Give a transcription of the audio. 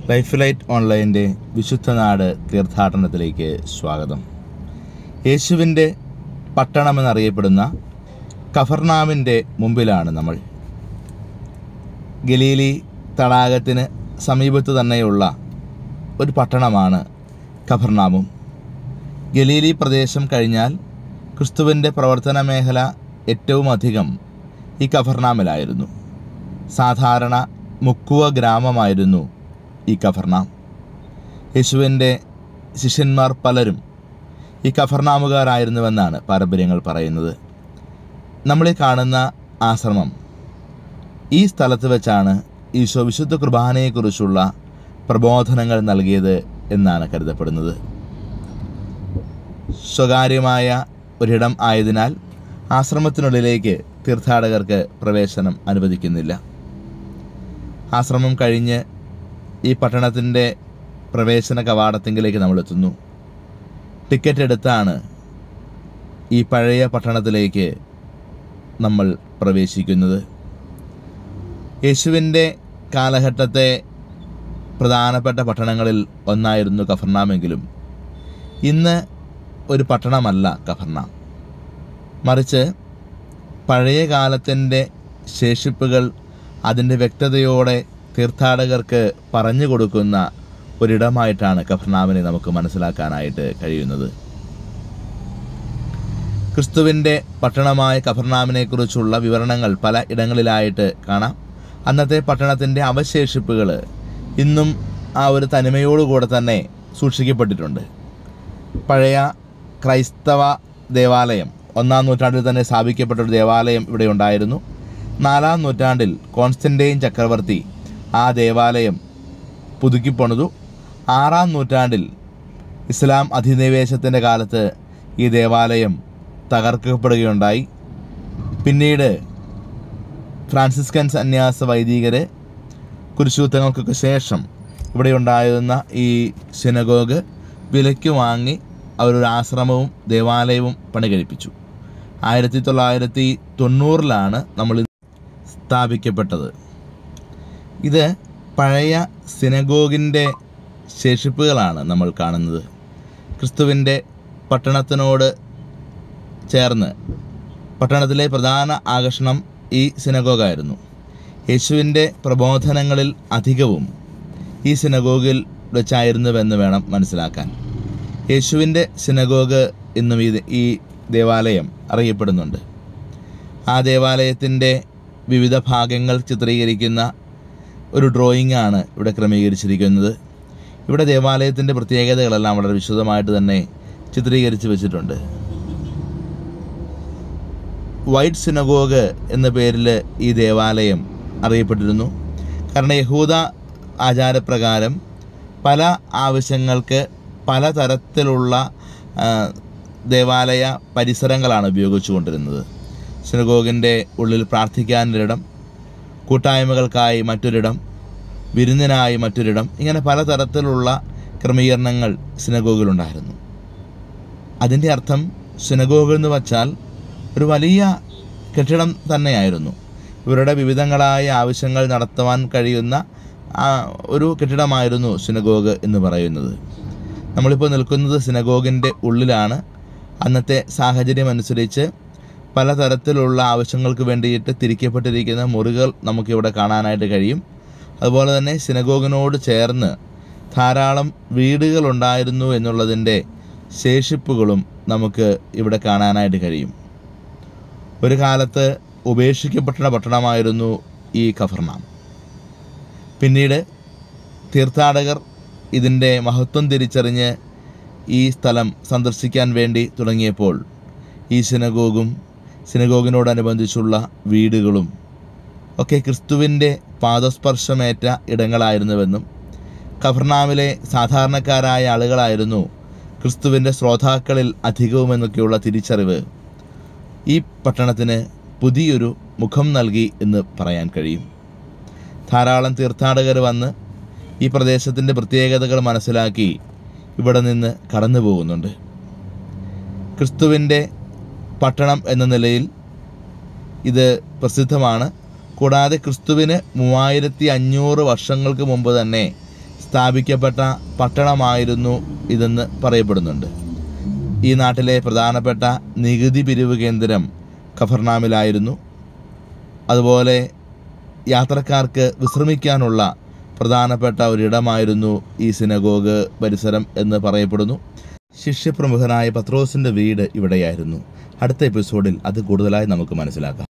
life light ഓൺലൈൻ്റെ വിശുദ്ധ നാട് തീർത്ഥാടനത്തിലേക്ക് സ്വാഗതം യേശുവിൻ്റെ പട്ടണമെന്നറിയപ്പെടുന്ന കഫർനാമിൻ്റെ മുമ്പിലാണ് നമ്മൾ ഗലീലി തടാകത്തിന് സമീപത്ത് തന്നെയുള്ള ഒരു പട്ടണമാണ് കഫർനാമും ഗലീലി പ്രദേശം കഴിഞ്ഞാൽ ക്രിസ്തുവിൻ്റെ പ്രവർത്തന മേഖല ഏറ്റവും അധികം ഈ കഫർനാമിലായിരുന്നു സാധാരണ മുക്കുവ ഗ്രാമമായിരുന്നു ഈ കഫർനാം യേശുവിൻ്റെ ശിഷ്യന്മാർ പലരും ഈ കഫർനാമുകാരായിരുന്നുവെന്നാണ് പാരമ്പര്യങ്ങൾ പറയുന്നത് നമ്മളീ കാണുന്ന ആശ്രമം ഈ സ്ഥലത്ത് വെച്ചാണ് ഈശോ വിശുദ്ധ കുർബാനയെക്കുറിച്ചുള്ള പ്രബോധനങ്ങൾ നൽകിയത് എന്നാണ് കരുതപ്പെടുന്നത് സ്വകാര്യമായ ഒരിടം ആയതിനാൽ ആശ്രമത്തിനുള്ളിലേക്ക് തീർത്ഥാടകർക്ക് പ്രവേശനം അനുവദിക്കുന്നില്ല ആശ്രമം കഴിഞ്ഞ് ഈ പട്ടണത്തിൻ്റെ പ്രവേശന കവാടത്തിങ്കിലേക്ക് നമ്മൾ എത്തുന്നു ടിക്കറ്റ് എടുത്താണ് ഈ പഴയ പട്ടണത്തിലേക്ക് നമ്മൾ പ്രവേശിക്കുന്നത് യേശുവിൻ്റെ കാലഘട്ടത്തെ പ്രധാനപ്പെട്ട പട്ടണങ്ങളിൽ ഒന്നായിരുന്നു കഫർനാമെങ്കിലും ഇന്ന് ഒരു പട്ടണമല്ല കഫർനാം മറിച്ച് പഴയ കാലത്തിൻ്റെ ശേഷിപ്പുകൾ അതിൻ്റെ വ്യക്തതയോടെ തീർത്ഥാടകർക്ക് പറഞ്ഞു കൊടുക്കുന്ന ഒരിടമായിട്ടാണ് കഫർനാമിനെ നമുക്ക് മനസ്സിലാക്കാനായിട്ട് കഴിയുന്നത് ക്രിസ്തുവിൻ്റെ പട്ടണമായ കഫർനാമിനെക്കുറിച്ചുള്ള വിവരണങ്ങൾ പല ഇടങ്ങളിലായിട്ട് കാണാം അന്നത്തെ പട്ടണത്തിൻ്റെ അവശേഷിപ്പുകൾ ഇന്നും ആ ഒരു തനിമയോടുകൂടെ തന്നെ സൂക്ഷിക്കപ്പെട്ടിട്ടുണ്ട് പഴയ ക്രൈസ്തവ ദേവാലയം ഒന്നാം നൂറ്റാണ്ടിൽ തന്നെ സ്ഥാപിക്കപ്പെട്ട ഒരു ദേവാലയം ഇവിടെ ഉണ്ടായിരുന്നു നാലാം നൂറ്റാണ്ടിൽ കോൺസ്റ്റൻറ്റൈൻ ചക്രവർത്തി ആ ദേവാലയം പുതുക്കിപ്പണിതു ആറാം നൂറ്റാണ്ടിൽ ഇസ്ലാം അധിനിവേശത്തിൻ്റെ കാലത്ത് ഈ ദേവാലയം തകർക്കപ്പെടുകയുണ്ടായി പിന്നീട് ഫ്രാൻസിസ്കൻ സന്യാസ വൈദികർ കുരിശുദ്ധങ്ങൾക്കൊക്കെ ശേഷം ഇവിടെ ഉണ്ടായിരുന്ന ഈ സിനഗോഗ് വിലയ്ക്ക് വാങ്ങി അവരൊരു ആശ്രമവും ദേവാലയവും പണികഴിപ്പിച്ചു ആയിരത്തി തൊള്ളായിരത്തി തൊണ്ണൂറിലാണ് നമ്മൾ സ്ഥാപിക്കപ്പെട്ടത് ഇത് പഴയ സിനഗോഗിൻ്റെ ശേഷിപ്പുകളാണ് നമ്മൾ കാണുന്നത് ക്രിസ്തുവിൻ്റെ പട്ടണത്തിനോട് ചേർന്ന് പട്ടണത്തിലെ പ്രധാന ആകർഷണം ഈ സിനഗോഗായിരുന്നു യേശുവിൻ്റെ പ്രബോധനങ്ങളിൽ അധികവും ഈ സിനഗോഗിൽ വെച്ചായിരുന്നുവെന്ന് വേണം മനസ്സിലാക്കാൻ യേശുവിൻ്റെ സിനഗോഗ് എന്നും ഈ ഈ ദേവാലയം അറിയപ്പെടുന്നുണ്ട് ആ ദേവാലയത്തിൻ്റെ വിവിധ ഭാഗങ്ങൾ ചിത്രീകരിക്കുന്ന ഒരു ഡ്രോയിങ് ആണ് ഇവിടെ ക്രമീകരിച്ചിരിക്കുന്നത് ഇവിടെ ദേവാലയത്തിൻ്റെ പ്രത്യേകതകളെല്ലാം വളരെ വിശദമായിട്ട് തന്നെ ചിത്രീകരിച്ച് വെച്ചിട്ടുണ്ട് വൈറ്റ് സിനഗോഗ് എന്ന പേരിൽ ഈ ദേവാലയം അറിയപ്പെട്ടിരുന്നു കാരണം യഹൂദ ആചാരപ്രകാരം പല ആവശ്യങ്ങൾക്ക് പലതരത്തിലുള്ള ആ, ദേവാലയ പരിസരങ്ങളാണ് ഉപയോഗിച്ചു കൊണ്ടിരുന്നത് സിനഗോഗിൻ്റെ ഉള്ളിൽ പ്രാർത്ഥിക്കാനൊരിടം കൂട്ടായ്മകൾക്കായി മറ്റൊരിടം വിരുന്നിനായി മറ്റൊരിടം ഇങ്ങനെ പലതരത്തിലുള്ള ക്രമീകരണങ്ങൾ സിനഗോഗിലുണ്ടായിരുന്നു അതിൻ്റെ അർത്ഥം സിനഗോഗ് എന്ന് വച്ചാൽ ഒരു വലിയ കെട്ടിടം തന്നെയായിരുന്നു ഇവരുടെ വിവിധങ്ങളായ ആവശ്യങ്ങൾ നടത്തുവാൻ കഴിയുന്ന ആ, ഒരു കെട്ടിടമായിരുന്നു സിനഗോഗ് എന്ന് പറയുന്നത് നമ്മളിപ്പോൾ നിൽക്കുന്നത് സിനഗോഗിൻ്റെ ഉള്ളിലാണ് അന്നത്തെ സാഹചര്യം അനുസരിച്ച് പലതരത്തിലുള്ള ആവശ്യങ്ങൾക്ക് വേണ്ടിയിട്ട് തിരിക്കപ്പെട്ടിരിക്കുന്ന മുറികൾ നമുക്കിവിടെ കാണാനായിട്ട് കഴിയും അതുപോലെ തന്നെ സിനഗോഗിനോട് ചേർന്ന് ധാരാളം വീടുകളുണ്ടായിരുന്നു എന്നുള്ളതിൻ്റെ ശേഷിപ്പുകളും നമുക്ക് ഇവിടെ കാണാനായിട്ട് കഴിയും ഒരു കാലത്ത് ഉപേക്ഷിക്കപ്പെട്ട പട്ടണമായിരുന്നു ഈ കഫർനാം പിന്നീട് തീർത്ഥാടകർ ഇതിൻ്റെ മഹത്വം തിരിച്ചറിഞ്ഞ് ഈ സ്ഥലം സന്ദർശിക്കാൻ വേണ്ടി തുടങ്ങിയപ്പോൾ ഈ സിനഗോഗും സിനഗോഗിനോടനുബന്ധിച്ചുള്ള വീടുകളും ഒക്കെ ക്രിസ്തുവിൻ്റെ പാദസ്പർശമേറ്റ ഇടങ്ങളായിരുന്നുവെന്നും കഫർനാമിലെ സാധാരണക്കാരായ ആളുകളായിരുന്നു ക്രിസ്തുവിൻ്റെ ശ്രോതാക്കളിൽ അധികവുമെന്നൊക്കെയുള്ള തിരിച്ചറിവ് ഈ പട്ടണത്തിന് പുതിയൊരു മുഖം നൽകി എന്ന് പറയാൻ കഴിയും ധാരാളം തീർത്ഥാടകർ വന്ന് ഈ പ്രദേശത്തിൻ്റെ പ്രത്യേകതകൾ മനസ്സിലാക്കി ഇവിടെ നിന്ന് കടന്നു പോകുന്നുണ്ട് ക്രിസ്തുവിൻ്റെ പട്ടണം എന്ന നിലയിൽ ഇത് പ്രസിദ്ധമാണ് കൂടാതെ ക്രിസ്തുവിന് മൂവായിരത്തി അഞ്ഞൂറ് വർഷങ്ങൾക്ക് മുമ്പ് തന്നെ സ്ഥാപിക്കപ്പെട്ട പട്ടണമായിരുന്നു ഇതെന്ന് പറയപ്പെടുന്നുണ്ട് ഈ നാട്ടിലെ പ്രധാനപ്പെട്ട നികുതി പിരിവ് കേന്ദ്രം ഖഫർനാമിലായിരുന്നു അതുപോലെ യാത്രക്കാർക്ക് വിശ്രമിക്കാനുള്ള പ്രധാനപ്പെട്ട ഒരിടമായിരുന്നു ഈ സിനഗോഗ് പരിസരം എന്ന് പറയപ്പെടുന്നു ശിഷ്യപ്രമുഖനായ പത്രോസിൻ്റെ വീട് ഇവിടെയായിരുന്നു അടുത്ത എപ്പിസോഡിൽ അത് കൂടുതലായി നമുക്ക് മനസ്സിലാക്കാം